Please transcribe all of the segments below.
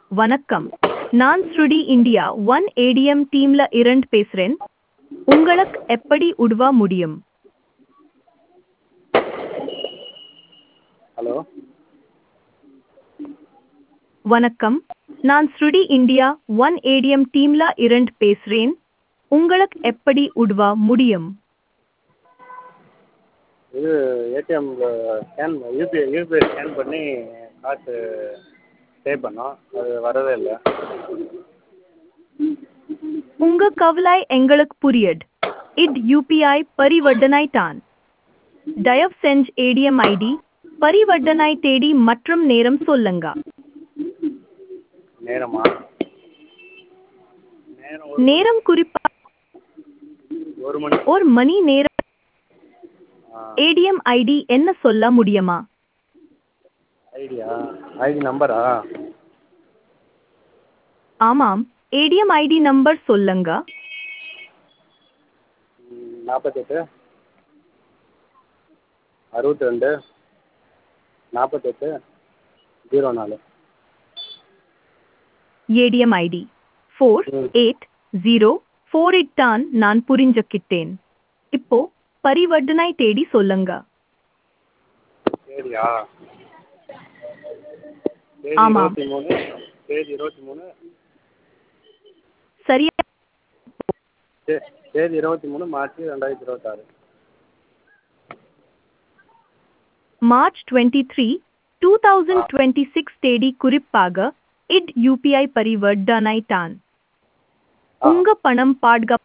வணக்கம் நான் ஸ்ருடி இந்தியா ஒன் ஏடிஎம் டீம்ல இருந்து பேசுறேன் உங்களுக்கு எப்படி உதவ முடியும் ஹலோ வணக்கம் நான் ஸ்ருடி இந்தியா ஒன் ஏடிஎம் டீம்ல இருந்து பேசுறேன் உங்களுக்கு எப்படி உதவ முடியும் இது ஏடிஎம்ல ஸ்கேன் யூபிஐ யூபிஐ ஸ்கேன் பண்ணி காசு பே பண்ணோம் அது வரவே இல்லை உங்க கவலை எங்களுக்கு புரியுது இது யூபிஐ பரிவர்த்தனை தான் தயவு செஞ்சு ஏடிஎம் ஐடி பரிவர்த்தனை தேதி மற்றும் நேரம் சொல்லுங்க நேரமா நேரம் ஒரு நேரம் குறிப்பா ஒரு மணி ஒரு மணி நேரம் ஆ ஏடிஎம் ஐடி என்ன சொல்ல முடியுமா ஐடியா ஐடி நம்பரா ஆமாம் ஏடிஎம் ஐடி நம்பர் சொல்லுங்க ம், நாற்பத்தெட்டு அறுபத்தி ரெண்டு நாற்பத்தெட்டு ஜீரோ நாலு ATM ID four eight zero four eight தான் நான் புரிஞ்சுக்கிட்டேன் இப்போ பரிவர்த்தனை தேதி சொல்லுங்க சரியா தேதி ஆமாம். இருபத்தி மூணு தேதி இருபத்தி மூணு சரியா தே- தேதி இருபத்தி மூணு மார்ச் ரெண்டாயிரத்தி இருபத்தாறு March twenty three two thousand twenty six தேதி குறிப்பாக இட் யூபிஐ பரிவர்த்தனை தான் உங்க பணம் பாதுகாப்பு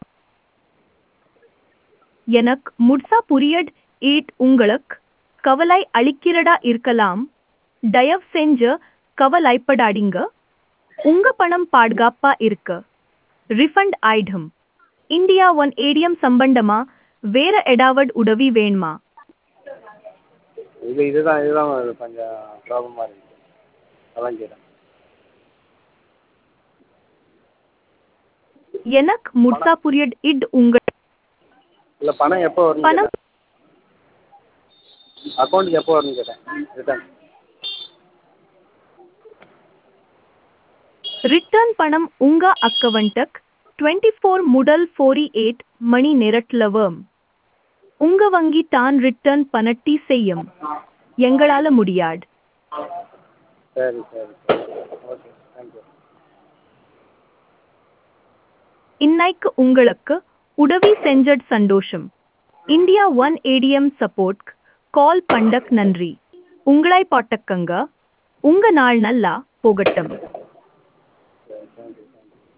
எனக்கு முழுசா புரியட் இட் உங்களுக்கு கவலை அளிக்கிறதா இருக்கலாம் தயவு செஞ்சு கவலைப்படாதீங்க உங்க பணம் பாதுகாப்பா இருக்கு ரிஃபண்ட் ஆயிடும் இந்தியா ஒன் ஏடிஎம் சம்பந்தமா வேற ஏதாவது உதவி வேணுமா இது இதுதான் இதுதான் கொஞ்சம் ப்ராப்ளமாக இருக்குது அதான் கேட்டேன் எனக்கு முழுசா புரியட் இட் உங்க இல்லை பணம் எப்போ வரும்னு பணம் கேட்டேன் அக்கௌண்ட்டுக்கு எப்போ வரும்னு கேட்டேன் ரிட்டர்ன் ரிட்டர்ன் பணம் உங்க அக்கவுண்ட்டுக்கு டுவெண்ட்டி ஃபோர் முதல் ஃபோரி எயிட் மணி நேரத்துல வரும் உங்க வங்கி தான் ரிட்டர்ன் பணட்டி செய்யும் எங்களால முடியாது சரி சரி சரி ஓகே தேங்க்யூ இன்னைக்கு உங்களுக்கு உதவி செஞ்சட் சந்தோஷம் India one ATM support call பண்டக் நன்றி உங்களை பாட்டக்கங்க உங்க நாள் நல்லா போகட்டும் சரி தேங்க்யூ தேங்க்யூ